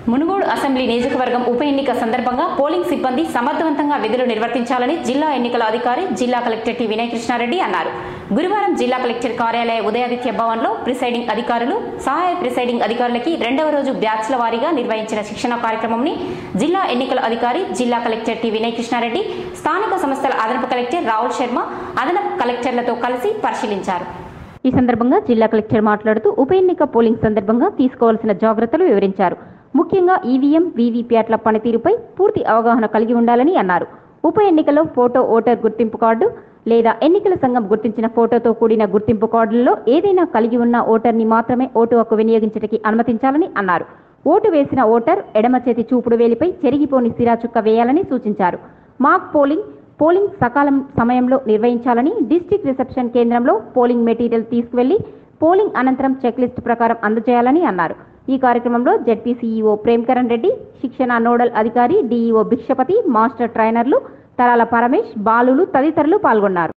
Munugode assembly నియోజకవర్గం ఉప ఎన్నిక సందర్భంగా పోలింగ్ సిబ్బంది సమర్థవంతంగా విధులు నిర్వర్తించాలని జిల్లా ఎన్నికల అధికారి జిల్లా కలెక్టర్ టి వినయ్ కృష్ణారెడ్డి అన్నారు గురువారం జిల్లా కలెక్టర్ కార్యాలయ ఉదయాదిత్య భవన్లో ప్రిసైడింగ్ అధికారులు సహాయ ప్రిసైడింగ్ అధికారులకి రెండవ రోజు బ్యాచ్ల వారీగా నిర్వహించిన శిక్షణ కార్యక్రమంని జిల్లా ఎన్నికల అధికారి జిల్లా కలెక్టర్ టి వినయ్ కృష్ణారెడ్డి స్థానిక సంస్థల అదనపు కలెక్టర్ రాహుల్ శర్మ అదనపు కలెక్టర్లతో కలిసి పరిశీలించారు ఈ సందర్భంగా జిల్లా కలెక్టర్ మాట్లాడుతూ ఉప ఎన్నిక పోలింగ్ సందర్భంగా తీసుకోవాల్సిన జాగ్రత్తలు వివరించారు ముఖ్యంగా ఈవీఎం వీవీప్యాట్ల పనితీరుపై పూర్తి అవగాహన కలిగి ఉండాలని అన్నారు ఉప ఎన్నికలో ఫోటో ఓటర్ గుర్తింపు కార్డు లేదా ఎన్నికల సంఘం గుర్తించిన ఫోటోతో కూడిన గుర్తింపు కార్డులలో ఏదైనా కలిగి ఉన్న ఓటర్ని మాత్రమే ఓటు హక్కు వినియోగించడానికి అనుమతించాలని అన్నారు ఓటు వేసిన ఓటర్ ఎడమ చేతి చూపుడు వేలిపై చెరిగిపోని సిరా చుక్క వేయాలని సూచించారు మాక్ పోలింగ్ పోలింగ్ సకాలం సమయంలో నిర్వహించాలని డిస్టిక్ రిసెప్షన్ కేంద్రంలో పోలింగ్ మెటీరియల్ తీసుకువెళ్లి పోలింగ్ అనంతరం చెక్ లిస్ట్ ప్రకారం అందజేయాలని అన్నారు ఈ కార్యక్రమంలో జడ్పీ సీఈఓ ప్రేమ్కరణ్ రెడ్డి శిక్షణ నోడల్ అధికారి డీఈఓ భిక్షపతి మాస్టర్ ట్రైనర్లు తరాల పరమేష్ బాలులు తదితరులు పాల్గొన్నారు